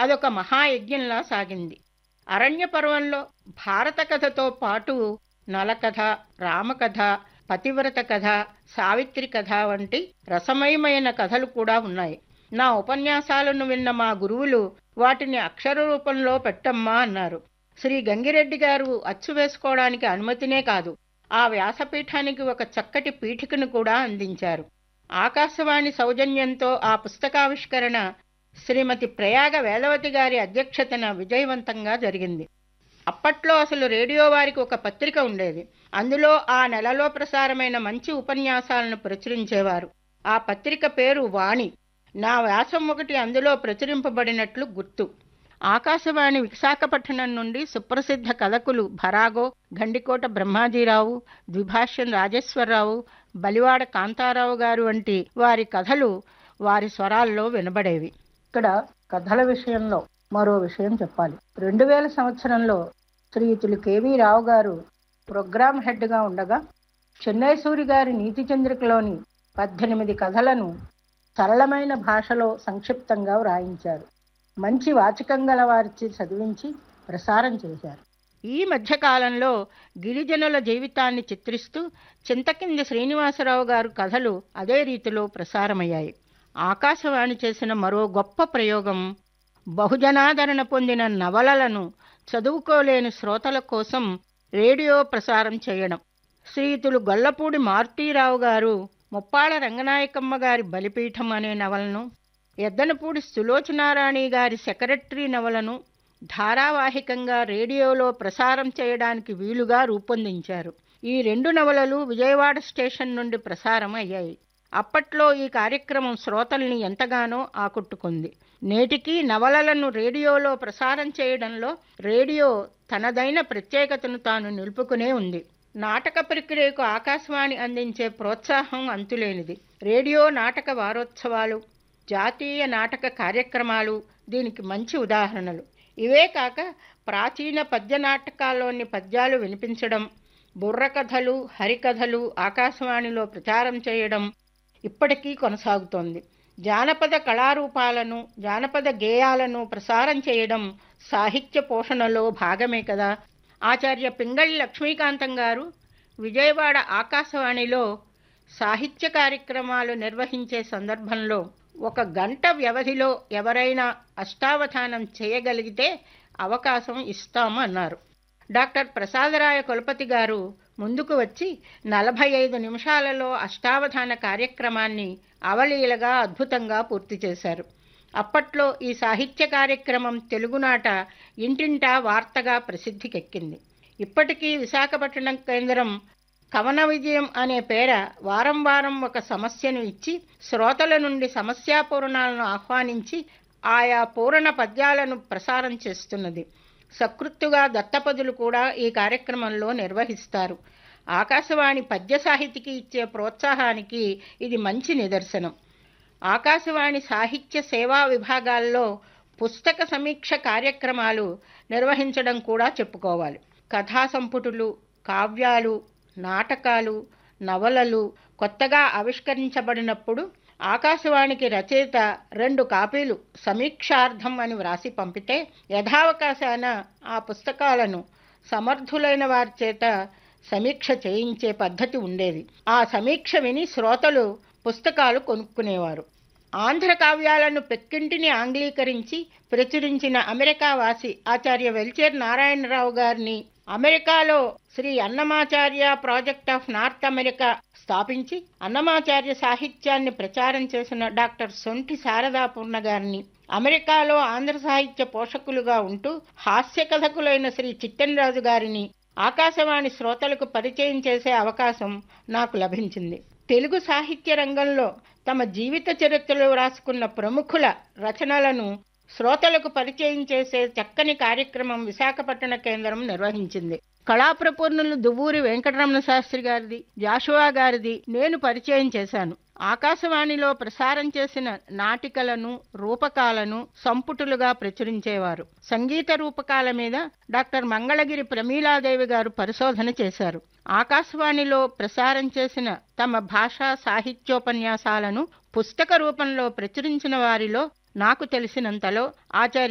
అదొక మహాయజ్ఞంలా సాగింది అరణ్య పర్వంలో భారత కథతో పాటు నలకథ రామకథ పతివ్రత కథ సావిత్రి కథ వంటి రసమయమైన కథలు కూడా ఉన్నాయి నా ఉపన్యాసాలను విన్న మా గురువులు వాటిని అక్షర రూపంలో పెట్టమ్మా అన్నారు శ్రీ గంగిరెడ్డి గారు అచ్చు వేసుకోవడానికి అనుమతినే కాదు ఆ వ్యాసపీఠానికి ఒక చక్కటి పీఠికను కూడా అందించారు ఆకాశవాణి సౌజన్యంతో ఆ పుస్తకావిష్కరణ శ్రీమతి ప్రయాగ వేదవతి గారి అధ్యక్షతన విజయవంతంగా జరిగింది అప్పట్లో అసలు రేడియో వారికి ఒక పత్రిక ఉండేది అందులో ఆ నెలలో ప్రసారమైన మంచి ఉపన్యాసాలను ప్రచురించేవారు ఆ పత్రిక పేరు వాణి నా వ్యాసం ఒకటి అందులో ప్రచురింపబడినట్లు గుర్తు ఆకాశవాణి విశాఖపట్నం నుండి సుప్రసిద్ధ కథకులు భరాగో గండికోట బ్రహ్మాజీరావు ద్విభాష్యం రాజేశ్వరరావు బలివాడ కాంతారావు గారు వంటి వారి కథలు వారి స్వరాల్లో వినబడేవి ఇక్కడ కథల విషయంలో మరో విషయం చెప్పాలి రెండు వేల సంవత్సరంలో శ్రీయుతులు కేవీ రావు గారు ప్రోగ్రామ్ హెడ్గా ఉండగా చెన్నై సూరి గారి నీతి చంద్రికలోని పద్దెనిమిది కథలను సరళమైన భాషలో సంక్షిప్తంగా వ్రాయించారు మంచి వాచకం గల వారిచి చదివించి ప్రసారం చేశారు ఈ మధ్యకాలంలో గిరిజనుల జీవితాన్ని చిత్రిస్తూ చింతకింది శ్రీనివాసరావు గారు కథలు అదే రీతిలో ప్రసారమయ్యాయి ఆకాశవాణి చేసిన మరో గొప్ప ప్రయోగం బహుజనాదరణ పొందిన నవలలను చదువుకోలేని శ్రోతల కోసం రేడియో ప్రసారం చేయడం శ్రీయుతులు గొల్లపూడి మారుతీరావు గారు ముప్పాళ రంగనాయకమ్మ గారి బలిపీఠం అనే నవలను ఎద్దనపూడి సులోచనారాణి గారి సెక్రటరీ నవలను ధారావాహికంగా రేడియోలో ప్రసారం చేయడానికి వీలుగా రూపొందించారు ఈ రెండు నవలలు విజయవాడ స్టేషన్ నుండి ప్రసారం అయ్యాయి అప్పట్లో ఈ కార్యక్రమం శ్రోతల్ని ఎంతగానో ఆకట్టుకుంది నేటికి నవలలను రేడియోలో ప్రసారం చేయడంలో రేడియో తనదైన ప్రత్యేకతను తాను నిలుపుకునే ఉంది నాటక ప్రక్రియకు ఆకాశవాణి అందించే ప్రోత్సాహం అంతులేనిది రేడియో నాటక వారోత్సవాలు జాతీయ నాటక కార్యక్రమాలు దీనికి మంచి ఉదాహరణలు ఇవే కాక ప్రాచీన పద్య నాటకాల్లోని పద్యాలు వినిపించడం బుర్రకథలు హరికథలు ఆకాశవాణిలో ప్రచారం చేయడం ఇప్పటికీ కొనసాగుతోంది జానపద కళారూపాలను జానపద గేయాలను ప్రసారం చేయడం సాహిత్య పోషణలో భాగమే కదా ఆచార్య పింగళి లక్ష్మీకాంతం గారు విజయవాడ ఆకాశవాణిలో సాహిత్య కార్యక్రమాలు నిర్వహించే సందర్భంలో ఒక గంట వ్యవధిలో ఎవరైనా అష్టావధానం చేయగలిగితే అవకాశం ఇస్తాము అన్నారు డాక్టర్ ప్రసాదరాయ కులపతి గారు ముందుకు వచ్చి నలభై ఐదు నిమిషాలలో అష్టావధాన కార్యక్రమాన్ని అవలీలగా అద్భుతంగా పూర్తి చేశారు అప్పట్లో ఈ సాహిత్య కార్యక్రమం తెలుగునాట ఇంటింటా వార్తగా ప్రసిద్ధికెక్కింది ఇప్పటికీ విశాఖపట్నం కేంద్రం కవన విజయం అనే పేర వారం వారం ఒక సమస్యను ఇచ్చి శ్రోతల నుండి సమస్యాపూరణాలను ఆహ్వానించి ఆయా పూరణ పద్యాలను ప్రసారం చేస్తున్నది సకృత్తుగా దత్తపదులు కూడా ఈ కార్యక్రమంలో నిర్వహిస్తారు ఆకాశవాణి పద్య సాహితికి ఇచ్చే ప్రోత్సాహానికి ఇది మంచి నిదర్శనం ఆకాశవాణి సాహిత్య సేవా విభాగాల్లో పుస్తక సమీక్ష కార్యక్రమాలు నిర్వహించడం కూడా చెప్పుకోవాలి కథా సంపుటులు కావ్యాలు నాటకాలు నవలలు కొత్తగా ఆవిష్కరించబడినప్పుడు ఆకాశవాణికి రచయిత రెండు కాపీలు సమీక్షార్థం అని వ్రాసి పంపితే యథావకాశాన ఆ పుస్తకాలను సమర్థులైన వారి చేత సమీక్ష చేయించే పద్ధతి ఉండేది ఆ సమీక్ష విని శ్రోతలు పుస్తకాలు కొనుక్కునేవారు ఆంధ్ర కావ్యాలను పెక్కింటిని ఆంగ్లీకరించి ప్రచురించిన అమెరికా వాసి ఆచార్య వెల్చేర్ నారాయణరావు గారిని అమెరికాలో Shri Annamacharya project of North America స్థాపించి అన్నమాచార్య సాహిత్యాన్ని ప్రచారం చేసిన డాక్టర్ సొంటి శారదాపూర్ణ గారిని అమెరికాలో ఆంధ్ర సాహిత్య పోషకులుగా ఉంటూ హాస్య కథకులైన శ్రీ చిట్టెన్రాజు గారిని ఆకాశవాణి శ్రోతలకు పరిచయం చేసే అవకాశం నాకు లభించింది తెలుగు సాహిత్య రంగంలో తమ జీవిత చరిత్రలో రాసుకున్న ప్రముఖుల రచనలను శ్రోతలకు పరిచయం చేసే చక్కని కార్యక్రమం విశాఖపట్టణ కేంద్రం నిర్వహించింది కళాప్రపూర్ణులు దువ్వూరి వెంకటరమణ శాస్త్రి గారిది జాషువా గారిది నేను పరిచయం చేశాను ఆకాశవాణిలో ప్రసారం చేసిన నాటికలను రూపకాలను సంపుటులుగా ప్రచురించేవారు సంగీత రూపకాల మీద డాక్టర్ మంగళగిరి ప్రమీలాదేవి గారు పరిశోధన చేశారు ఆకాశవాణిలో ప్రసారం చేసిన తమ భాషా సాహిత్యోపన్యాసాలను పుస్తక రూపంలో ప్రచురించిన వారిలో నాకు తెలిసినంతలో ఆచార్య